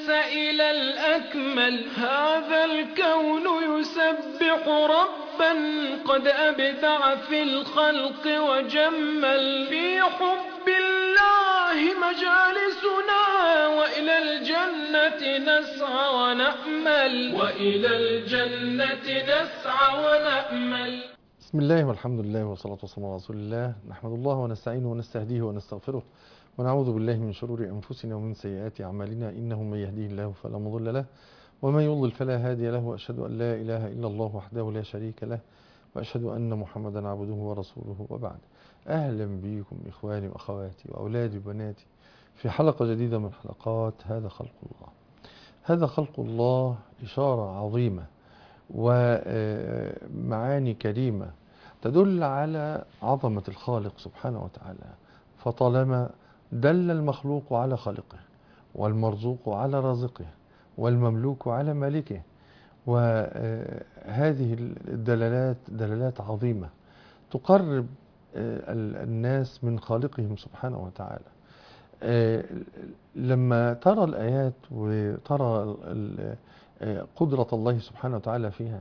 الناس إلى الأكمل هذا الكون يسبح ربا قد أبدع في الخلق وجمل في حب الله مجالسنا وإلى الجنة نسعى ونأمل وإلى الجنة نسعى ونأمل بسم الله والحمد لله والصلاة والسلام على رسول الله نحمد الله ونستعينه ونستهديه ونستغفره ونعوذ بالله من شرور أنفسنا ومن سيئات أعمالنا إنه من يهديه الله فلا مضل له ومن يضلل فلا هادي له وأشهد أن لا إله إلا الله وحده لا شريك له وأشهد أن محمدا عبده ورسوله وبعد أهلا بكم إخواني وأخواتي وأولادي وبناتي في حلقة جديدة من حلقات هذا خلق الله هذا خلق الله إشارة عظيمة ومعاني كريمة تدل على عظمة الخالق سبحانه وتعالى فطالما دل المخلوق على خالقه والمرزوق على رازقه والمملوك على مالكه وهذه الدلالات دلالات عظيمة تقرب الناس من خالقهم سبحانه وتعالى لما ترى الآيات وترى قدرة الله سبحانه وتعالى فيها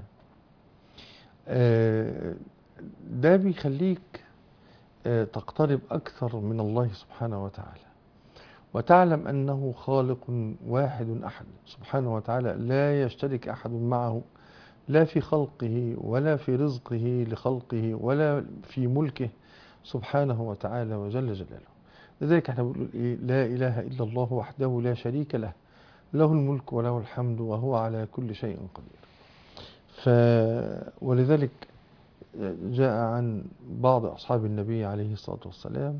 ده بيخليك تقترب أكثر من الله سبحانه وتعالى وتعلم أنه خالق واحد أحد سبحانه وتعالى لا يشترك أحد معه لا في خلقه ولا في رزقه لخلقه ولا في ملكه سبحانه وتعالى وجل جلاله لذلك احنا بنقول إيه لا إله إلا الله وحده لا شريك له له الملك وله الحمد وهو على كل شيء قدير ف ولذلك جاء عن بعض أصحاب النبي عليه الصلاة والسلام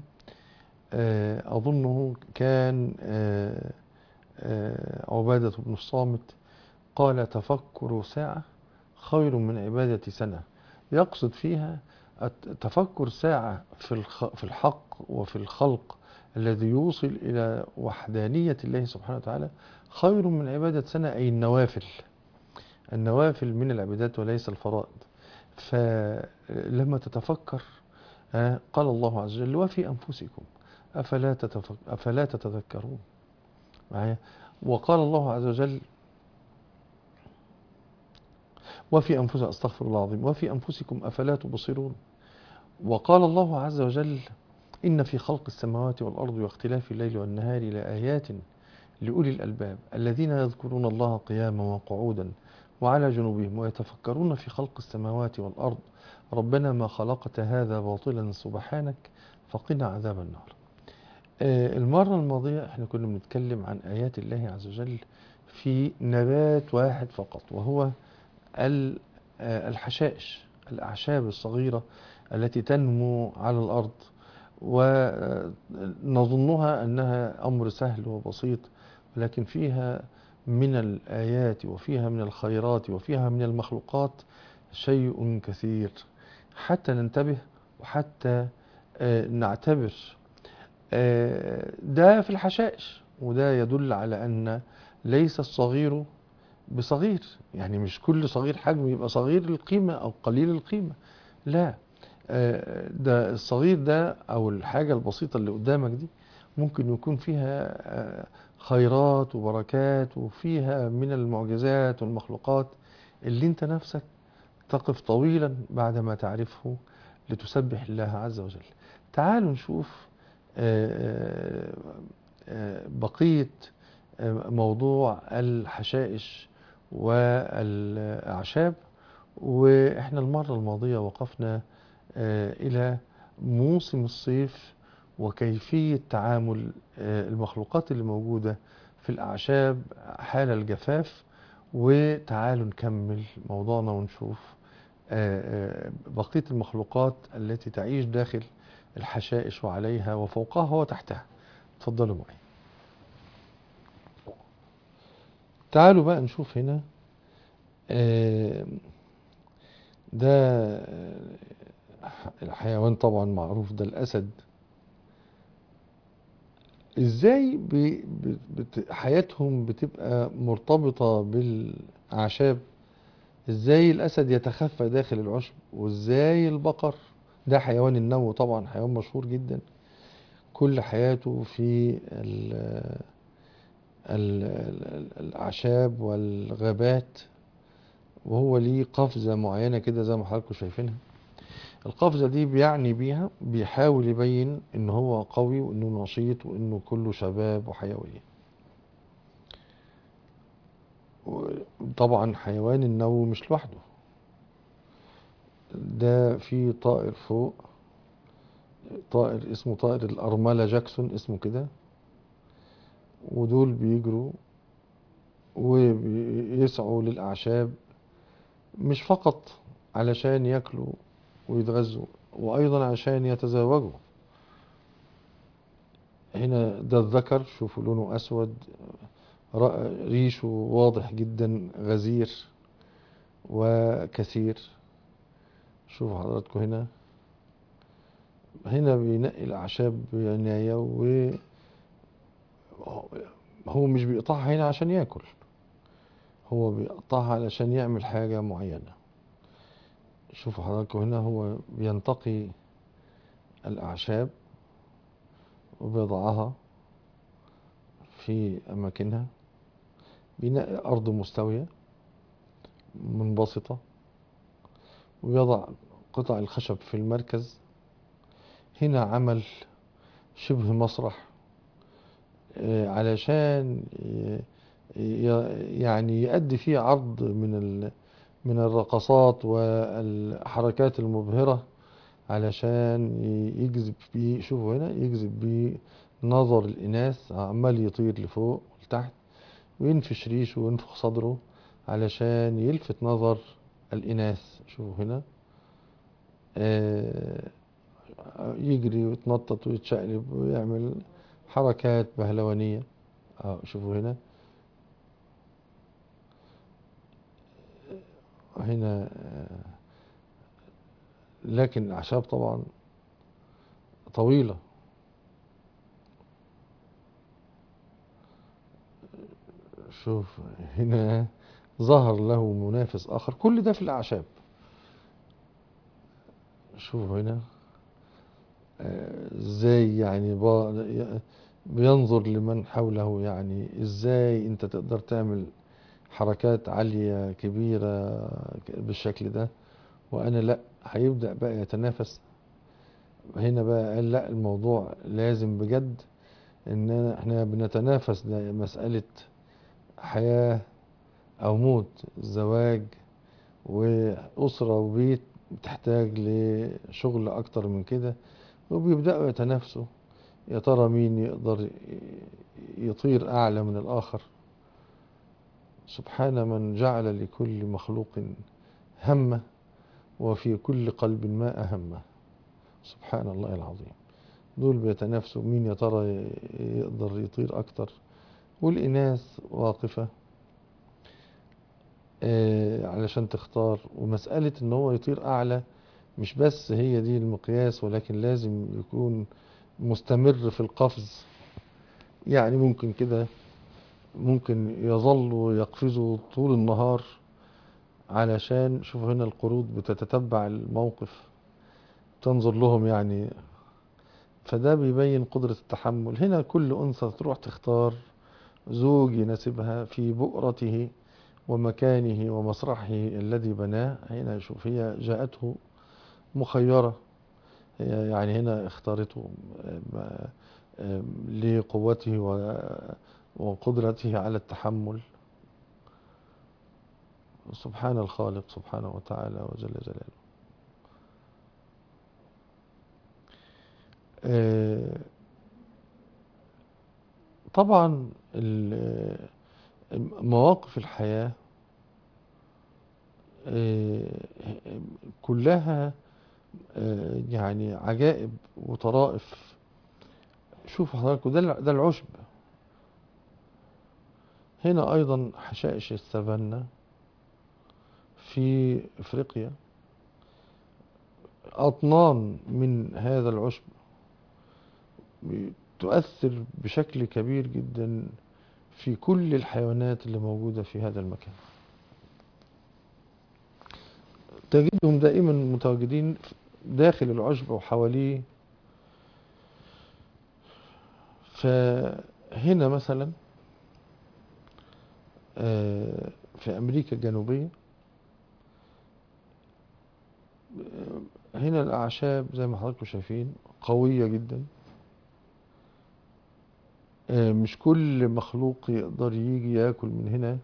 أظنه كان عبادة بن الصامت قال تفكر ساعة خير من عبادة سنة يقصد فيها تفكر ساعة في الحق وفي الخلق الذي يوصل إلى وحدانية الله سبحانه وتعالى خير من عبادة سنة أي النوافل النوافل من العبادات وليس الفرائض فلما تتفكر قال الله عز وجل وفي أنفسكم أفلا, تتفك أفلا تتذكرون معايا وقال الله عز وجل وفي أنفسكم أستغفر الله العظيم وفي أنفسكم أفلا تبصرون وقال الله عز وجل إن في خلق السماوات والأرض واختلاف الليل والنهار لآيات لأولي الألباب الذين يذكرون الله قياما وقعودا وعلى جنوبهم ويتفكرون في خلق السماوات والأرض ربنا ما خلقت هذا باطلا سبحانك فقنا عذاب النار المرة الماضية احنا كنا بنتكلم عن آيات الله عز وجل في نبات واحد فقط وهو الحشائش الأعشاب الصغيرة التي تنمو على الأرض ونظنها أنها أمر سهل وبسيط ولكن فيها من الآيات وفيها من الخيرات وفيها من المخلوقات شيء كثير حتى ننتبه وحتى نعتبر ده في الحشائش وده يدل على أن ليس الصغير بصغير يعني مش كل صغير حجم يبقى صغير القيمة أو قليل القيمة لا ده الصغير ده أو الحاجة البسيطة اللي قدامك دي ممكن يكون فيها خيرات وبركات وفيها من المعجزات والمخلوقات اللي انت نفسك تقف طويلا بعدما تعرفه لتسبح الله عز وجل تعالوا نشوف بقية موضوع الحشائش والأعشاب وإحنا المرة الماضية وقفنا إلى موسم الصيف وكيفية تعامل المخلوقات اللي موجودة في الأعشاب حال الجفاف وتعالوا نكمل موضوعنا ونشوف بقية المخلوقات التي تعيش داخل الحشائش وعليها وفوقها وتحتها تفضلوا معي تعالوا بقى نشوف هنا ده الحيوان طبعا معروف ده الأسد ازاي بي بت حياتهم بتبقى مرتبطة بالأعشاب ازاي الأسد يتخفى داخل العشب وازاي البقر ده حيوان النو طبعا حيوان مشهور جدا كل حياته في ال- ال- الأعشاب والغابات وهو ليه قفزة معينة كده زي ما حضراتكم شايفينها القفزة دي بيعني بيها بيحاول يبين ان هو قوي وانه نشيط وانه كله شباب وحيوية طبعا حيوان النو مش لوحده ده في طائر فوق طائر اسمه طائر الأرملة جاكسون اسمه كده ودول بيجروا ويسعوا للأعشاب مش فقط علشان ياكلوا ويتغذوا وأيضا عشان يتزاوجوا هنا ده الذكر شوفوا لونه أسود رأ- ريشه واضح جدا غزير وكثير شوفوا حضراتكم هنا هنا بينقي الأعشاب بعناية و هو مش بيقطعها هنا عشان ياكل هو بيقطعها علشان يعمل حاجة معينة شوفوا حضراتكم هنا هو بينتقي الأعشاب وبيضعها في أماكنها بينقي أرض مستوية منبسطة ويضع قطع الخشب في المركز هنا عمل شبه مسرح آه، علشان ي- ي- يعني يؤدي فيه عرض من ال من الرقصات والحركات المبهرة علشان ي- يجذب بيه شوفوا هنا يجذب بيه نظر الإناث عمال يطير لفوق ولتحت وينفش ريشه وينفخ صدره علشان يلفت نظر الإناث شوفوا هنا آه، يجري ويتنطط ويتشقلب ويعمل حركات بهلوانية اه شوفوا هنا هنا آه، لكن الأعشاب طبعا طويلة شوف هنا ظهر له منافس آخر كل ده في الأعشاب شوفوا هنا آه، ازاي يعني با- بينظر لمن حوله يعني ازاي انت تقدر تعمل حركات عالية كبيرة بالشكل ده وانا لا هيبدأ بقى يتنافس هنا بقى قال لا الموضوع لازم بجد ان احنا بنتنافس ده مسألة حياة او موت زواج واسرة وبيت بتحتاج لشغل اكتر من كده وبيبدأوا يتنافسوا يا ترى مين يقدر يطير أعلى من الآخر سبحان من جعل لكل مخلوق همة وفي كل قلب ما أهمه سبحان الله العظيم دول بيتنافسوا مين يا ترى يقدر يطير أكتر والإناث واقفة آه، علشان تختار ومسألة إن هو يطير أعلى مش بس هي دي المقياس ولكن لازم يكون مستمر في القفز يعني ممكن كده ممكن يظلوا يقفزوا طول النهار علشان شوفوا هنا القرود بتتتبع الموقف تنظر لهم يعني فده بيبين قدرة التحمل هنا كل أنثى تروح تختار زوج يناسبها في بؤرته ومكانه ومسرحه الذي بناه هنا شوف هي جاءته مخيرة هي يعني هنا اختارته آم، آم، لقوته و- وقدرته على التحمل سبحان الخالق سبحانه وتعالى وجل جلاله آه، طبعا ال- مواقف الحياة آه، كلها آه، يعني عجائب وطرائف شوفوا حضراتكم ده الع- ده العشب هنا أيضا حشائش السافانا في أفريقيا أطنان من هذا العشب تؤثر بشكل كبير جدا في كل الحيوانات اللي موجودة في هذا المكان تجدهم دائما متواجدين داخل العشب وحواليه فهنا مثلا آه، في أمريكا الجنوبية آه، هنا الأعشاب زي ما حضراتكم شايفين قوية جدا آه، مش كل مخلوق يقدر يجي ياكل من هنا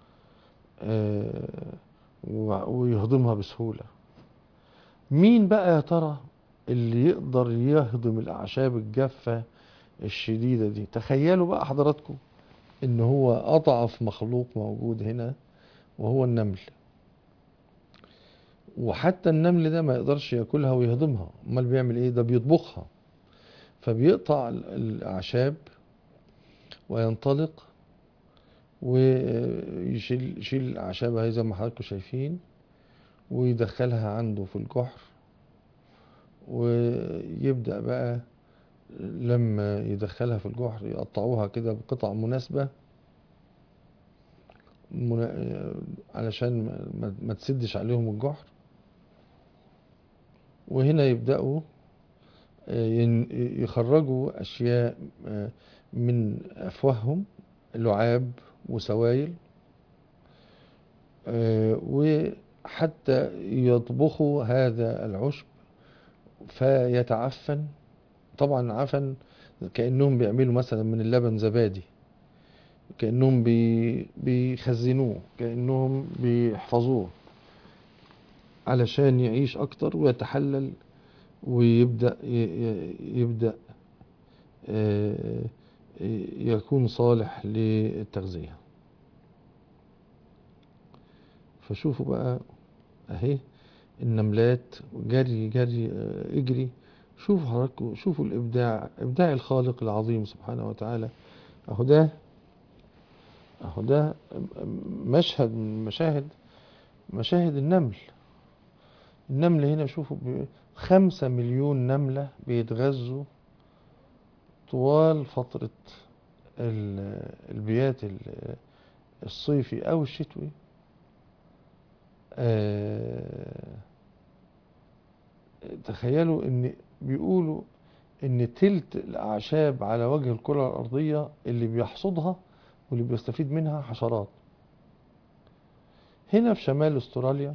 آه، و- ويهضمها بسهولة مين بقى يا ترى اللي يقدر يهضم الأعشاب الجافة الشديدة دي تخيلوا بقى حضراتكم ان هو اضعف مخلوق موجود هنا وهو النمل وحتى النمل ده ما يقدرش ياكلها ويهضمها امال بيعمل ايه ده بيطبخها فبيقطع ال- الاعشاب وينطلق ويشيل يشيل الاعشاب اهي زي ما حضراتكم شايفين ويدخلها عنده في الجحر ويبدأ بقى لما يدخلها في الجحر يقطعوها كده بقطع مناسبة منا- علشان ما- ما- ما تسدش عليهم الجحر وهنا يبدأوا آه، ين- يخرجوا أشياء آه، من أفواههم لعاب وسوائل آه، وحتى يطبخوا هذا العشب فيتعفن طبعا عفن كأنهم بيعملوا مثلا من اللبن زبادي كأنهم بي بيخزنوه كأنهم بيحفظوه علشان يعيش أكتر ويتحلل ويبدأ ي- ي- يبدأ آه، يكون صالح للتغذية فشوفوا بقى اهي النملات جري جري آه، اجري شوفوا حضراتكم شوفوا الابداع ابداع الخالق العظيم سبحانه وتعالى اهو ده اهو ده مشهد من مشاهد مشاهد النمل النمل هنا شوفوا بي- خمسة مليون نملة بيتغذوا طوال فترة ال- البيات ال- الصيفي أو الشتوي آه، تخيلوا ان بيقولوا ان تلت الاعشاب على وجه الكرة الارضية اللي بيحصدها واللي بيستفيد منها حشرات هنا في شمال استراليا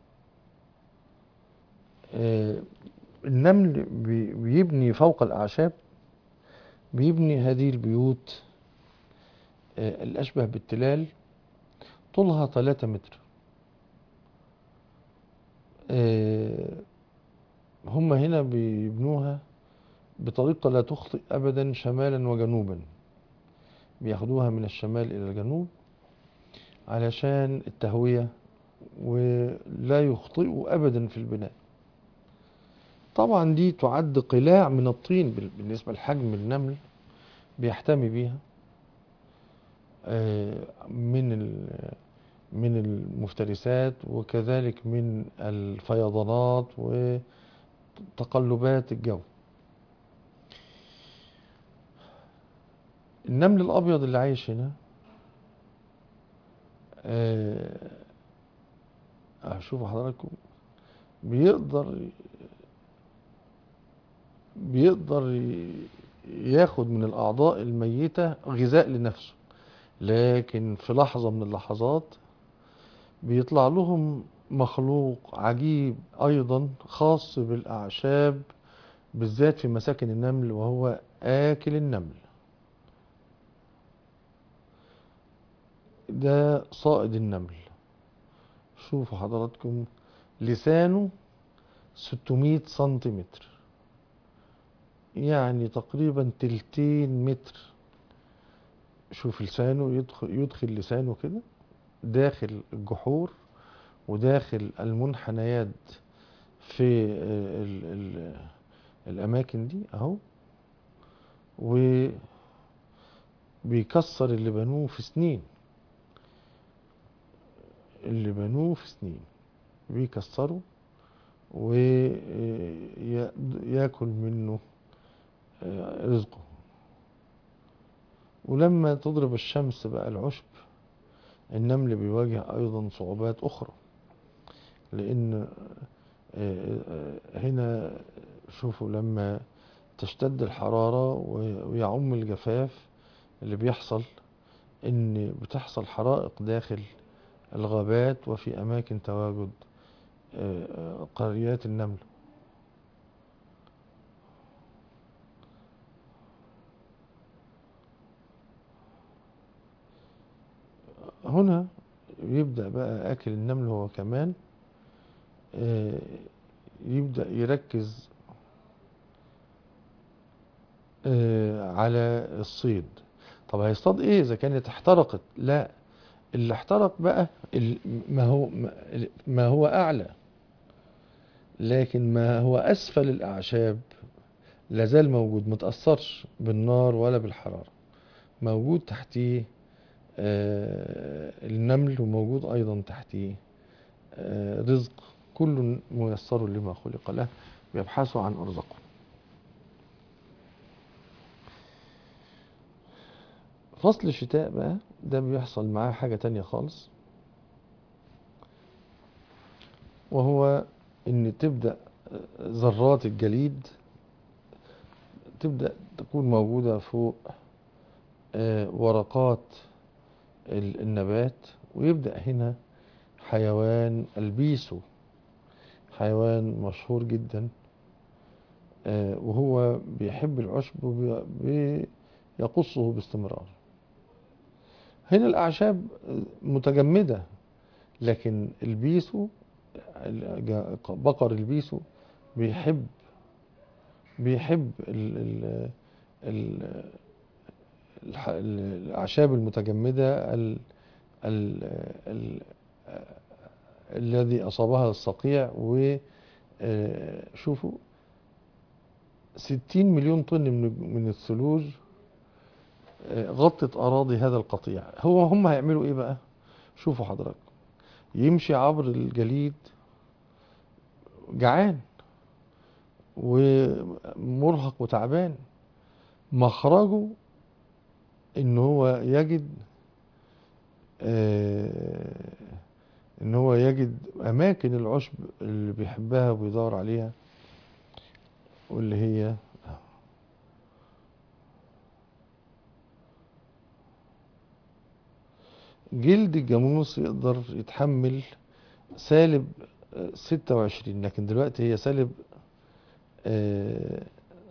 آه، النمل بي- بيبني فوق الاعشاب بيبني هذه البيوت آه، الاشبه بالتلال طولها 3 متر آه، هم هنا بيبنوها بطريقة لا تخطئ أبدا شمالا وجنوبا بياخدوها من الشمال إلى الجنوب علشان التهوية ولا يخطئوا أبدا في البناء طبعا دي تعد قلاع من الطين بال- بالنسبة لحجم النمل بيحتمي بيها آه، من ال- من المفترسات وكذلك من الفيضانات وتقلبات الجو النمل الأبيض اللي عايش هنا آه، هشوف حضراتكم بيقدر بيقدر ي- ياخد من الأعضاء الميتة غذاء لنفسه لكن في لحظة من اللحظات بيطلع لهم مخلوق عجيب أيضا خاص بالأعشاب بالذات في مساكن النمل وهو آكل النمل ده صائد النمل شوفوا حضراتكم لسانه 600 سنتيمتر يعني تقريبا تلتين متر شوف لسانه يدخل, يدخل لسانه كده داخل الجحور وداخل المنحنيات في ال ال الأماكن دي أهو وبيكسر اللي بنوه في سنين اللي بنوه في سنين بيكسره وياكل منه آه، رزقه ولما تضرب الشمس بقى العشب النمل بيواجه أيضا صعوبات أخرى لأن آه، آه، هنا شوفوا لما تشتد الحرارة و- ويعم الجفاف اللي بيحصل ان بتحصل حرائق داخل الغابات وفي اماكن تواجد آه، آه، قريات النمل هنا يبدأ بقى أكل النمل هو كمان آه، يبدأ يركز آه، على الصيد طب هيصطاد ايه اذا كانت احترقت لا اللي احترق بقى ال- ما هو ما هو اعلى لكن ما هو اسفل الاعشاب لازال موجود متأثرش بالنار ولا بالحرارة موجود تحتيه آه، النمل وموجود ايضا تحتيه آه، رزق كل ميسر لما خلق له بيبحثوا عن ارزاقه فصل الشتاء بقى ده بيحصل معاه حاجة تانية خالص وهو ان تبدأ ذرات الجليد تبدأ تكون موجودة فوق آه، ورقات ال- النبات ويبدأ هنا حيوان البيسو حيوان مشهور جدا آه، وهو بيحب العشب وبيقصه باستمرار هنا الأعشاب متجمدة لكن البيسو الج- بقر البيسو بيحب بيحب ال ال ال الح- ال- الأعشاب المتجمدة ال ال ال الذي أصابها الصقيع وشوفوا ستين مليون طن من من الثلوج آه، غطت أراضي هذا القطيع هو هم هيعملوا إيه بقى شوفوا حضراتكم يمشي عبر الجليد جعان ومرهق وتعبان مخرجه ان هو يجد آه، ان هو يجد اماكن العشب اللي بيحبها وبيدور عليها واللي هي جلد الجاموس يقدر يتحمل سالب آه، 26 لكن دلوقتي هي سالب آه،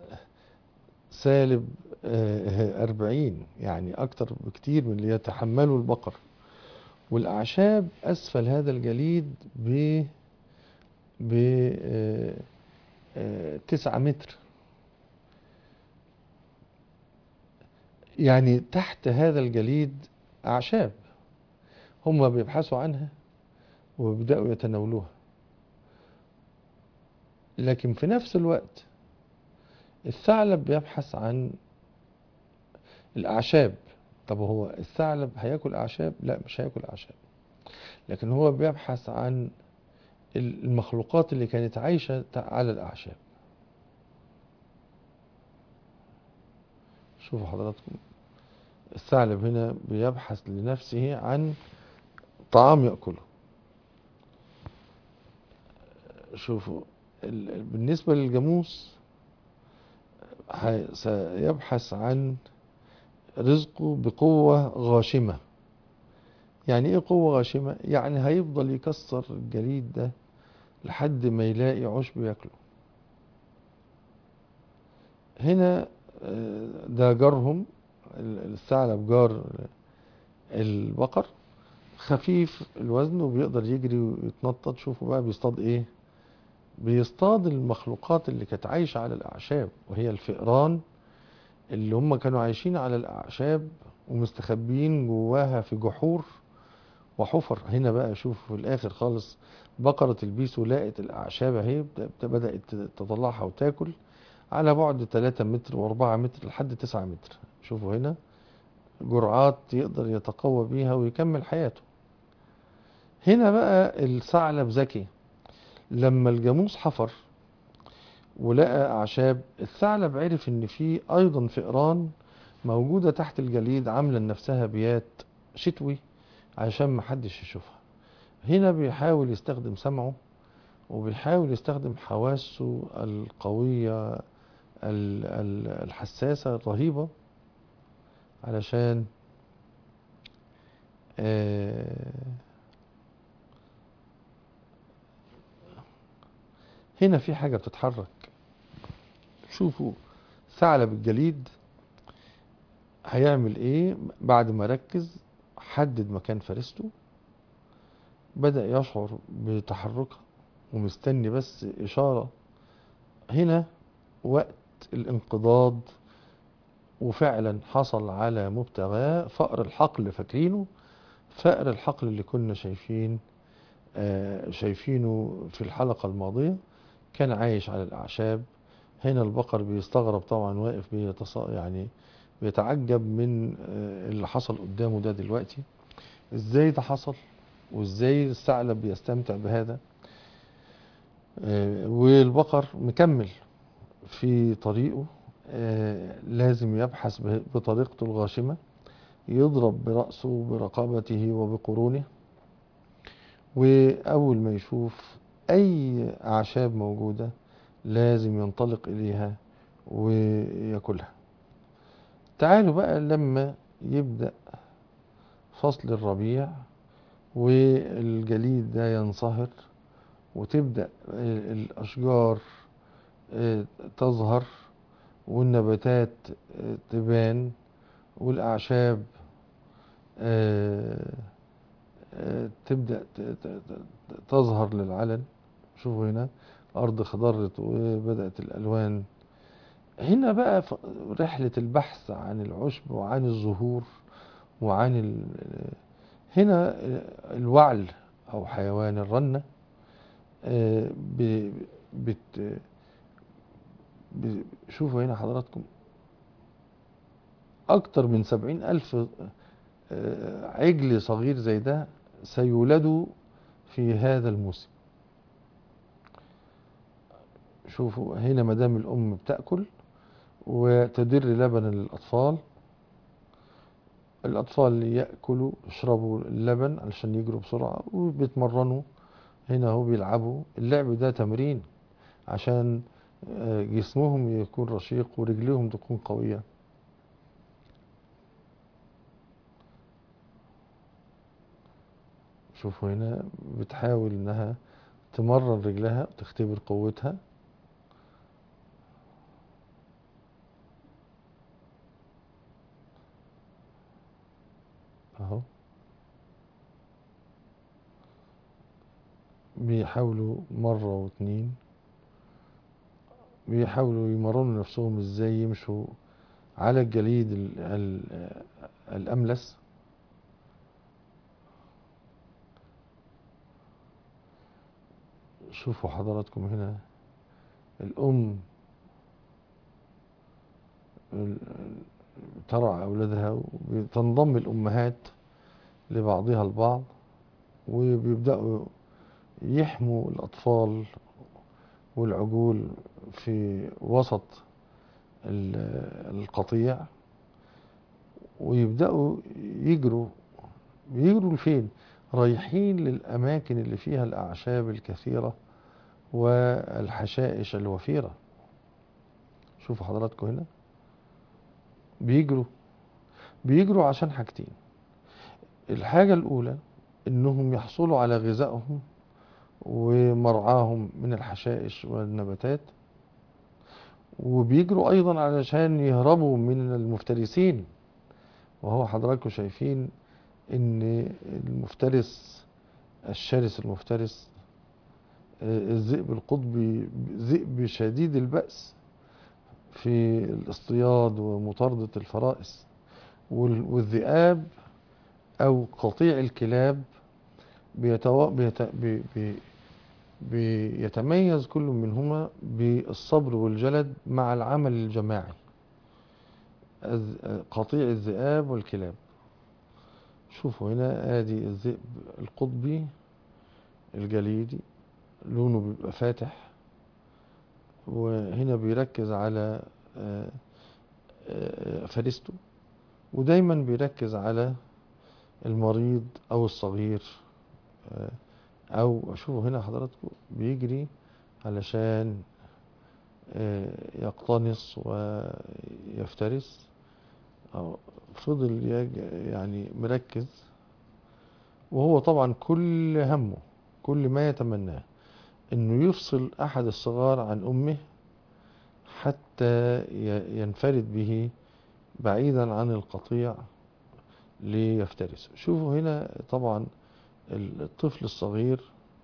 سالب آه، 40 يعني أكتر بكتير من اللي يتحمله البقر والأعشاب أسفل هذا الجليد ب ب آه، آه، 9 متر يعني تحت هذا الجليد أعشاب هم بيبحثوا عنها وبيبدأوا يتناولوها لكن في نفس الوقت الثعلب بيبحث عن الأعشاب طب هو الثعلب هياكل أعشاب؟ لا مش هياكل أعشاب لكن هو بيبحث عن المخلوقات اللي كانت عايشة على الأعشاب شوفوا حضراتكم الثعلب هنا بيبحث لنفسه عن طعام يأكله شوفوا ال- بالنسبة للجاموس هي- سيبحث عن رزقه بقوة غاشمة يعني ايه قوة غاشمة؟ يعني هيفضل يكسر الجليد ده لحد ما يلاقي عشب ياكله هنا آه، ده جارهم ال- الثعلب جار البقر خفيف الوزن وبيقدر يجري ويتنطط شوفوا بقى بيصطاد ايه بيصطاد المخلوقات اللي كانت عايشة على الأعشاب وهي الفئران اللي هم كانوا عايشين على الأعشاب ومستخبيين جواها في جحور وحفر هنا بقى شوف في الآخر خالص بقرة البيسو لقت الأعشاب اهي بت- بدأت تطلعها وتاكل على بعد 3 متر و4 متر لحد 9 متر شوفوا هنا جرعات يقدر يتقوى بيها ويكمل حياته هنا بقى الثعلب ذكي لما الجاموس حفر ولقى أعشاب الثعلب عرف إن في أيضا فئران موجودة تحت الجليد عاملة لنفسها بيات شتوي عشان محدش يشوفها هنا بيحاول يستخدم سمعه وبيحاول يستخدم حواسه القوية ال- ال- الحساسة الرهيبة علشان آه، هنا في حاجة بتتحرك شوفوا ثعلب الجليد هيعمل ايه بعد ما ركز حدد مكان فريسته بدأ يشعر بتحركها ومستني بس إشارة هنا وقت الانقضاض وفعلا حصل على مبتغاه فأر الحقل فاكرينه فأر الحقل اللي كنا شايفين آه شايفينه في الحلقة الماضية كان عايش على الأعشاب هنا البقر بيستغرب طبعا واقف بيتص... يعني بيتعجب من آه اللي حصل قدامه ده دلوقتي ازاي ده حصل وازاي الثعلب بيستمتع بهذا آه والبقر مكمل في طريقه آه لازم يبحث ب- بطريقته الغاشمة يضرب برأسه برقبته وبقرونه وأول ما يشوف أي أعشاب موجودة لازم ينطلق إليها ويأكلها تعالوا بقى لما يبدأ فصل الربيع والجليد ده ينصهر وتبدأ الأشجار آه، تظهر والنباتات آه، تبان والأعشاب آه، آه، تبدأ ت- ت- ت- تظهر للعلن شوفوا هنا أرض خضرت وبدأت الألوان هنا بقى ف- رحلة البحث عن العشب وعن الزهور وعن ال... هنا الوعل أو حيوان الرنة آه، ب... بت... ب... شوفوا هنا حضراتكم أكتر من سبعين ألف آه، عجل صغير زي ده سيولدوا في هذا الموسم شوفوا هنا مدام الأم بتأكل وتدر لبنا للأطفال الأطفال يأكلوا يشربوا اللبن علشان يجروا بسرعة وبيتمرنوا هنا هو بيلعبوا اللعب ده تمرين عشان آه، جسمهم يكون رشيق ورجليهم تكون قوية شوفوا هنا بتحاول انها تمرن رجلها وتختبر قوتها اهو بيحاولوا مرة واتنين بيحاولوا يمرنوا نفسهم ازاي يمشوا على الجليد ال- ال- الأملس شوفوا حضراتكم هنا الأم ال- ترعى أولادها وتنضم الأمهات لبعضها البعض وبيبدأوا يحموا الأطفال والعجول في وسط ال- القطيع ويبدأوا يجروا بيجروا لفين رايحين للأماكن اللي فيها الأعشاب الكثيرة والحشائش الوفيرة شوفوا حضراتكم هنا بيجروا بيجروا عشان حاجتين الحاجة الأولى إنهم يحصلوا على غذائهم ومرعاهم من الحشائش والنباتات وبيجروا أيضا علشان يهربوا من المفترسين وهو حضراتكم شايفين إن المفترس الشرس المفترس آه، الذئب القطبي ذئب شديد البأس في الاصطياد ومطاردة الفرائس وال- والذئاب أو قطيع الكلاب بيتو... بيت... بي... بي... بيتميز كل منهما بالصبر والجلد مع العمل الجماعي الذ- قطيع الذئاب والكلاب شوفوا هنا ادي الذئب القطبي الجليدي لونه بيبقى فاتح وهنا بيركز على آه، آه، فريسته ودايما بيركز على المريض او الصغير آه، او شوفوا هنا حضراتكم بيجري علشان آه، يقتنص ويفترس أو فضل يج- يعني مركز وهو طبعا كل همه كل ما يتمناه انه يفصل احد الصغار عن امه حتى ي- ينفرد به بعيدا عن القطيع ليفترس شوفوا هنا طبعا الطفل الصغير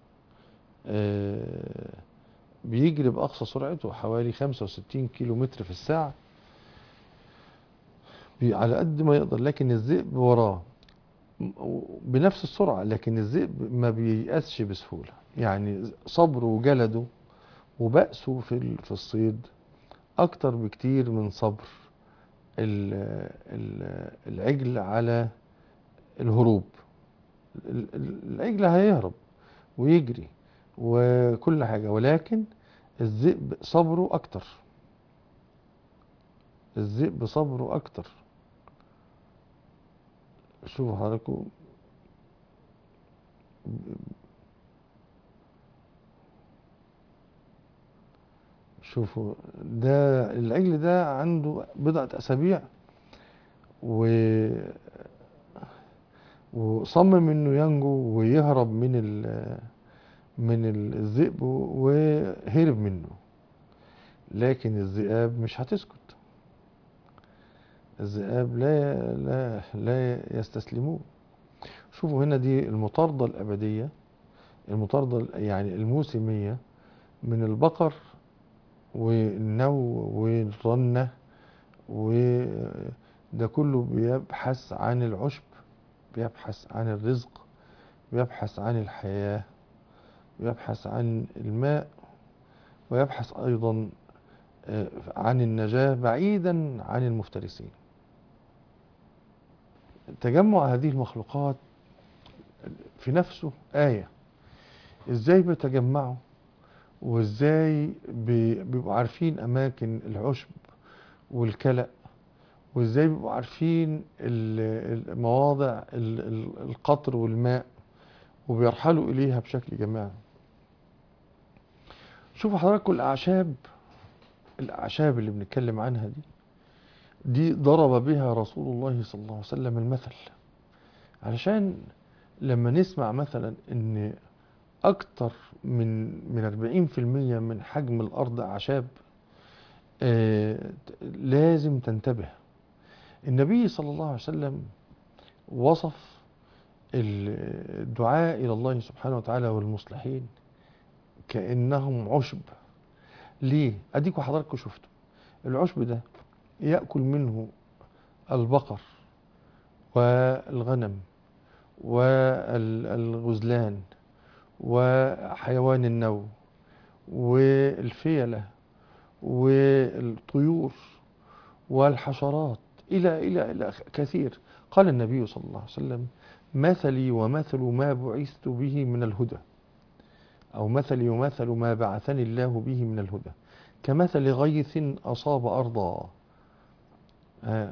آه، بيجري بأقصى سرعته حوالي 65 كيلو متر في الساعة بي- على قد ما يقدر لكن الذئب وراه م- بنفس السرعة لكن الذئب ما بييأسش بسهولة يعني صبره وجلده وبأسه في ال- في الصيد أكتر بكتير من صبر ال- ال- العجل على الهروب ال- ال- العجل هيهرب ويجري وكل حاجة ولكن الذئب صبره أكتر الذئب صبره أكتر شوفوا حضراتكم شوفوا ده العجل ده عنده بضعة أسابيع و وصمم انه ينجو ويهرب من ال من الذئب وهرب منه لكن الذئاب مش هتسكت الذئاب لا لا لا يستسلمون شوفوا هنا دي المطاردة الأبدية المطاردة يعني الموسمية من البقر والنو والرنة وده كله بيبحث عن العشب بيبحث عن الرزق بيبحث عن الحياة ويبحث عن الماء ويبحث أيضا آه، عن النجاة بعيدا عن المفترسين تجمع هذه المخلوقات في نفسه آية ازاي بيتجمعوا وازاي بي- بيبقوا عارفين اماكن العشب والكلأ وازاي بيبقوا عارفين ال- ال- مواضع ال- ال- القطر والماء وبيرحلوا اليها بشكل جماعي شوفوا حضراتكم الاعشاب الاعشاب اللي بنتكلم عنها دي دي ضرب بها رسول الله صلى الله عليه وسلم المثل علشان لما نسمع مثلا ان اكتر من من 40% من حجم الارض اعشاب آه، لازم تنتبه النبي صلى الله عليه وسلم وصف الدعاء الى الله سبحانه وتعالى والمصلحين كانهم عشب ليه اديكوا حضراتكم شفتوا العشب ده ياكل منه البقر والغنم والغزلان وحيوان النو والفيلة والطيور والحشرات إلى إلى إلى كثير قال النبي صلى الله عليه وسلم مثلي ومثل ما بعثت به من الهدى أو مثلي ومثل ما بعثني الله به من الهدى كمثل غيث أصاب أرضا آه.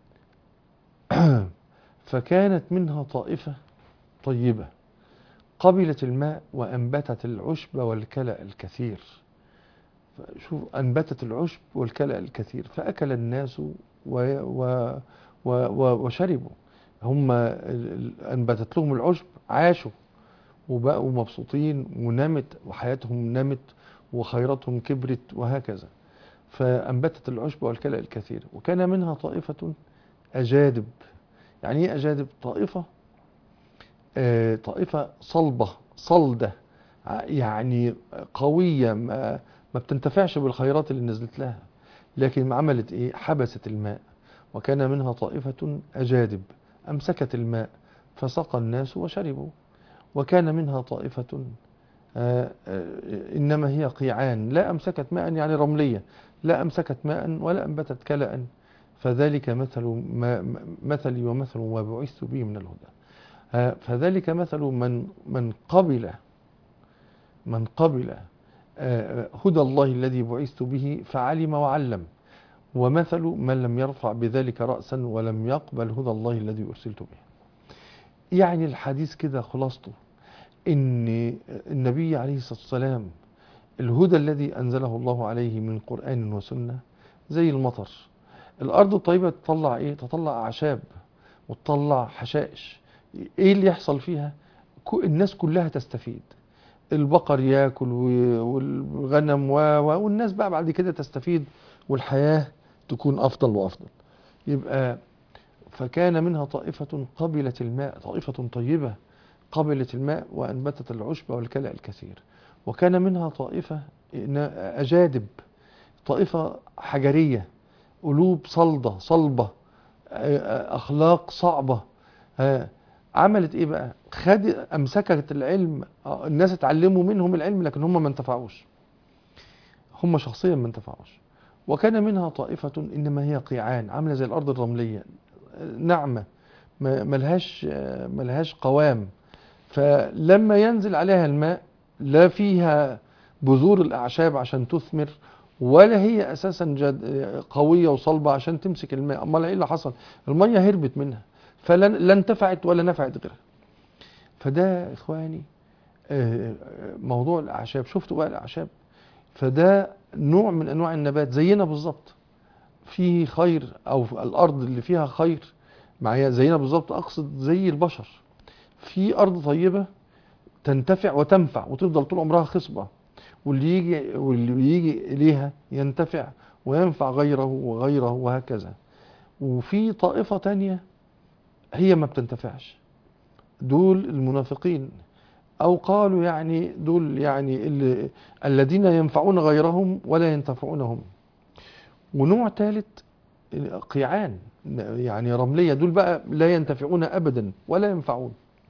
فكانت منها طائفة طيبة قبلت الماء وأنبتت العشب والكلأ الكثير شوف أنبتت العشب والكلأ الكثير فأكل الناس و و و و وشربوا هم ال- ال- أنبتت لهم العشب عاشوا وبقوا مبسوطين ونمت وحياتهم نمت وخيراتهم كبرت وهكذا فأنبتت العشب والكلأ الكثير وكان منها طائفة أجادب يعني ايه أجادب طائفة آه، طائفة صلبة صلدة ع- يعني قوية ما, ما بتنتفعش بالخيرات اللي نزلت لها لكن عملت ايه حبست الماء وكان منها طائفة أجادب أمسكت الماء فسقى الناس وشربوا وكان منها طائفة آه، آه، إنما هي قيعان لا أمسكت ماء يعني رملية لا أمسكت ماء ولا أنبتت كلأ فذلك مثل ما مثلي ومثل ما بعثت به من الهدى آه، فذلك مثل من من قبل من قبل آه، هدى الله الذي بعثت به فعلم وعلم ومثل من لم يرفع بذلك رأسا ولم يقبل هدى الله الذي أرسلت به يعني الحديث كده خلاصته ان النبي عليه الصلاة والسلام الهدى الذي أنزله الله عليه من قرآن وسنة زي المطر الأرض الطيبة تطلع إيه؟ تطلع أعشاب وتطلع حشائش إيه اللي يحصل فيها؟ كو- الناس كلها تستفيد البقر ياكل و- والغنم و... و- والناس بقى بعد كده تستفيد والحياة تكون أفضل وأفضل يبقى فكان منها طائفة قبلت الماء طائفة طيبة قبلت الماء وأنبتت العشب والكلأ الكثير وكان منها طائفة نا- أجادب طائفة حجرية قلوب صلدة صلبة آه، أخلاق صعبة آه، عملت إيه بقى خد أمسكت العلم آه، الناس اتعلموا منهم العلم لكن هم ما انتفعوش هم شخصيا ما انتفعوش وكان منها طائفة إنما هي قيعان عاملة زي الأرض الرملية ناعمة ما- ملهاش آه، ملهاش قوام فلما ينزل عليها الماء لا فيها بذور الأعشاب عشان تثمر ولا هي أساسا جد قوية وصلبة عشان تمسك الماء أمال إيه اللي حصل المية هربت منها فلا لا انتفعت ولا نفعت غيرها فده إخواني آه، موضوع الأعشاب شفتوا بقى الأعشاب فده نوع من أنواع النبات زينا بالظبط فيه خير أو الأرض اللي فيها خير معايا زينا بالظبط أقصد زي البشر في أرض طيبة تنتفع وتنفع وتفضل طول عمرها خصبة واللي يجي واللي يجي إليها ينتفع وينفع غيره وغيره وهكذا وفي طائفة تانية هي ما بتنتفعش دول المنافقين أو قالوا يعني دول يعني اللي الذين ينفعون غيرهم ولا ينتفعونهم ونوع ثالث قيعان يعني رملية دول بقى لا ينتفعون أبدا ولا ينفعون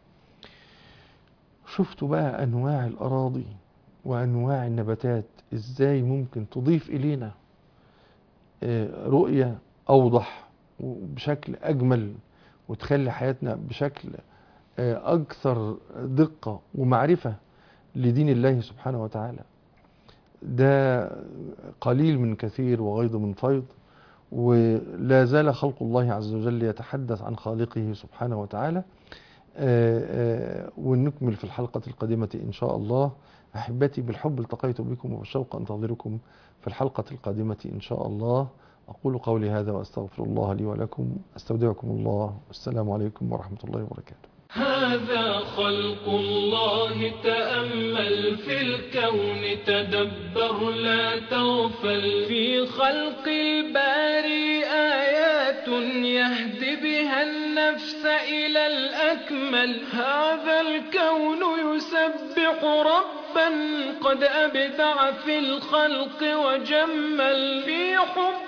شفتوا بقى أنواع الأراضي وأنواع النباتات إزاي ممكن تضيف إلينا آه، رؤية أوضح وبشكل أجمل وتخلي حياتنا بشكل آه، أكثر دقة ومعرفة لدين الله سبحانه وتعالى ده قليل من كثير وغيض من فيض ولا زال خلق الله عز وجل يتحدث عن خالقه سبحانه وتعالى آه، آه، ونكمل في الحلقة القادمة إن شاء الله أحبتي بالحب التقيت بكم وبالشوق أنتظركم في الحلقة القادمة إن شاء الله أقول قولي هذا وأستغفر الله لي ولكم أستودعكم الله والسلام عليكم ورحمة الله وبركاته هذا خلق الله تأمل في الكون تدبر لا تغفل في خلق الباري آيات يهدي بها النفس إلى الأكمل هذا الكون يسبح ربا قد أبدع في الخلق وجمل في حب